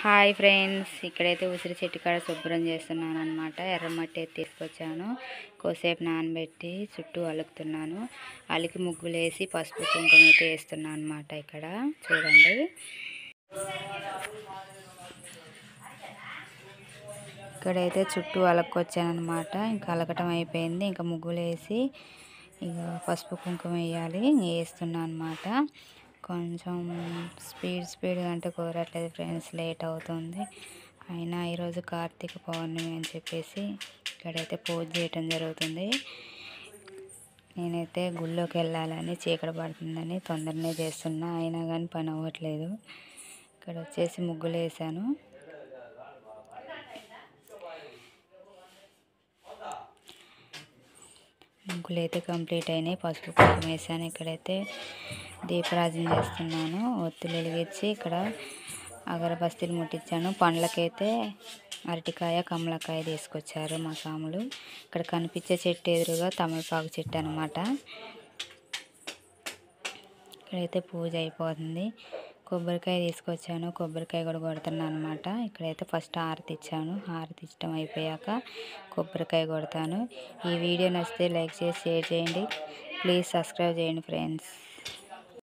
hi friends ఇక్కడైతే ఉసిరి చెట్టు కాడ శుభ్రం చేస్తున్నాను అనమాట ఎర్రమట్టి అయితే తీసుకొచ్చాను కోసేపు నానబెట్టి చుట్టూ అలుకుతున్నాను అలికి ముగ్గులు వేసి పసుపు కుంకుమ అయితే వేస్తున్నాను అనమాట ఇక్కడ చూడండి ఇక్కడైతే చుట్టూ అలక్కొచ్చాను అనమాట ఇంకా అలకటం అయిపోయింది ఇంకా ముగ్గులు వేసి ఇక పసుపు కుంకుమ వేయాలి వేస్తున్నాను అనమాట కొంచెం స్పీడ్ స్పీడ్గా అంటే కుదరట్లేదు ఫ్రెండ్స్ లేట్ అవుతుంది అయినా ఈరోజు కార్తీక పౌర్ణమి అని చెప్పేసి ఇక్కడైతే పూజ చేయటం జరుగుతుంది నేనైతే గుళ్ళోకి వెళ్ళాలని చీకటి పడుతుందని తొందరనే చేస్తున్నా అయినా కానీ పని అవ్వట్లేదు ఇక్కడ వచ్చేసి ముగ్గులు వేసాను ముగ్గులు అయితే కంప్లీట్ అయినాయి పసుపు కుంకుమ వేసాను ఇక్కడైతే దీపరాజన చేస్తున్నాను ఒత్తులు వెలిగించి ఇక్కడ అగరబస్తీలు ముట్టించాను పండ్లకైతే అరటికాయ కమలకాయ తీసుకొచ్చారు మా సాములు ఇక్కడ కనిపించే చెట్టు ఎదురుగా తమలపాకు చెట్టు అనమాట ఇక్కడైతే పూజ అయిపోతుంది కొబ్బరికాయ తీసుకొచ్చాను కొబ్బరికాయ కూడా కొడుతున్నాను అనమాట ఇక్కడైతే ఫస్ట్ హారతి ఇచ్చాను హారతి ఇష్టం అయిపోయాక కొబ్బరికాయ కొడతాను ఈ వీడియో నచ్చితే లైక్ చేసి షేర్ చేయండి ప్లీజ్ సబ్స్క్రైబ్ చేయండి ఫ్రెండ్స్